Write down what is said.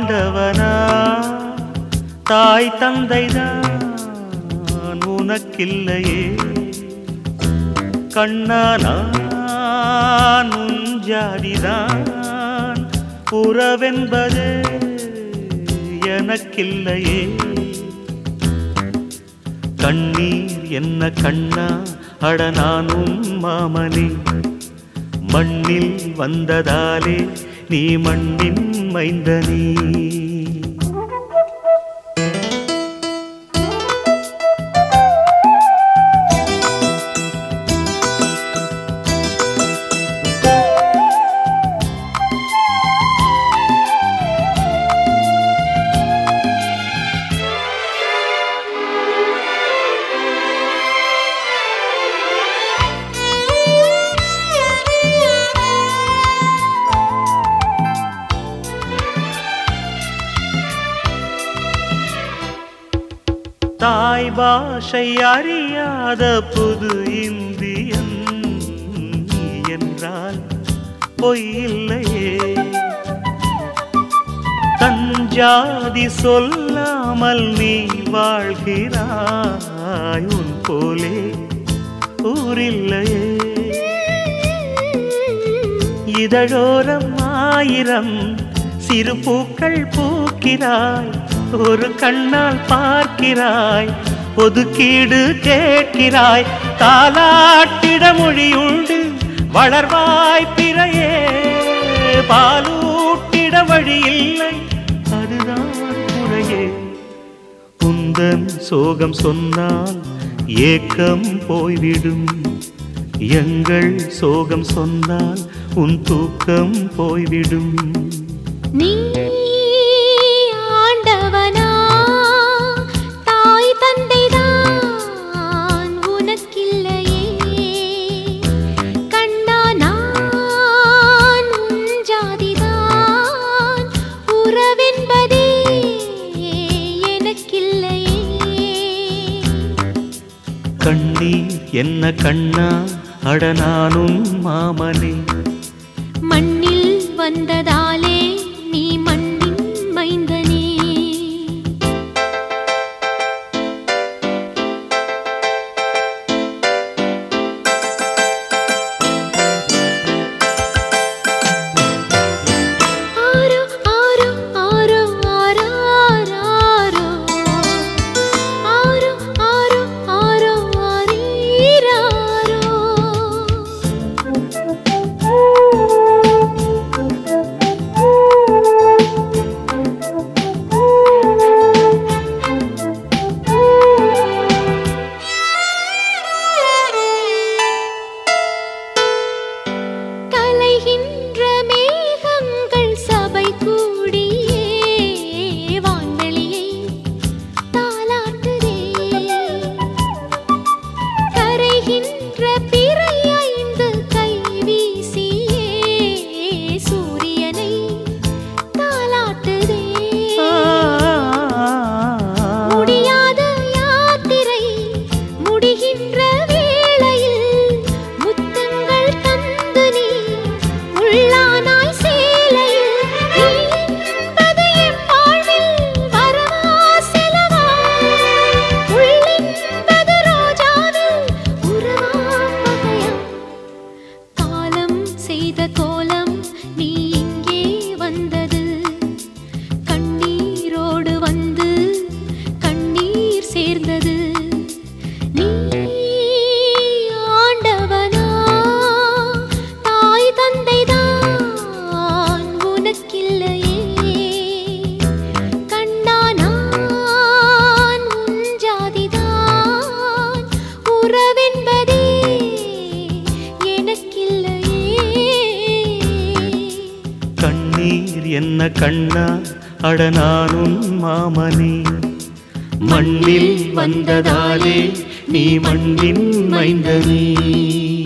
ஆண்டவனா தாய் தந்தைதான் உனக்கில்லையே கண்ணானான் உன் ஜாதிதான் உறவென்பது எனக்கில்லையே கண்ணீர் என்ன கண்ணா அட நானும் மாமனே மண்ணில் வந்ததாலே நீ மண்ணின் மைந்தனே தாய் பாஷை அறியாத புது இந்தியன் நீ என்றால் பொய்யில்லையே தஞ்சாதி சொல்லாமல் நீ வாழ்கிறாய் உன் போலே ஊரில்லையே இதழோரம் ஆயிரம் சிறு பூக்கள் பூக்கிறாய் ஒரு கண்ணால் பார்க்கிறாய் ஒதுக்கீடு கேட்கிறாய் தாலாட்டிட மொழியுண்டு வளர்வாய் பிறையே பாலூட்டிட வழி இல்லை அதுதான் முறையே உந்தன் சோகம் சொன்னால் ஏக்கம் போய்விடும் எங்கள் சோகம் சொன்னால் உன் தூக்கம் போய்விடும் நீ ஆண்டவனா தாய் தந்தைதான் உனக்கில்லையே கண்ணா நான் உன் ஜாதிதான் உறவென்பதே எனக்கில்லையே கண்ணீர் என்ன கண்ணா அட நானும் மாமனே மண்ணில் வந்ததாலே நீ மண்ணின் மைந்தனே ஆரோ ஆரோ ஆரோ ஆராரோ ஆரோ ஆரோ ஆரோ ஆரீராரோ கலைகின்ற மேகங்கள் சபை கூடியே வான்வெளியை தாலாட்டுதே கரைகின்ற பிறை ஐந்து கை வீசியே சூரியனை தாலாட்டுதே முடியாத யாத்திரை முடிகின்ற வேளையில் முத்தங்கள் தந்து நீ உள்ளானாய் சேலையில் நீ என்பது என் வாழ்வில் வரவா செலவா உள்ளென்பது ரோஜாவில் உறவா பகையா காலம் செய்த கோலம் நீ இங்கே வந்தது கண்ணீரோடு வந்து கண்ணீர் சேர்ந்தது நீ ஆண்டவனா தாய் தந்தைதான் உனக்கில்லையே கண்ணா நான் உன் ஜாதிதான் உறவென்பதே எனக்கில்லையே கண்ணீர் என்ன கண்ணா அட நானும் மாமனே மண்ணில் வந்ததாலே நீ மண்ணின் மைந்தனே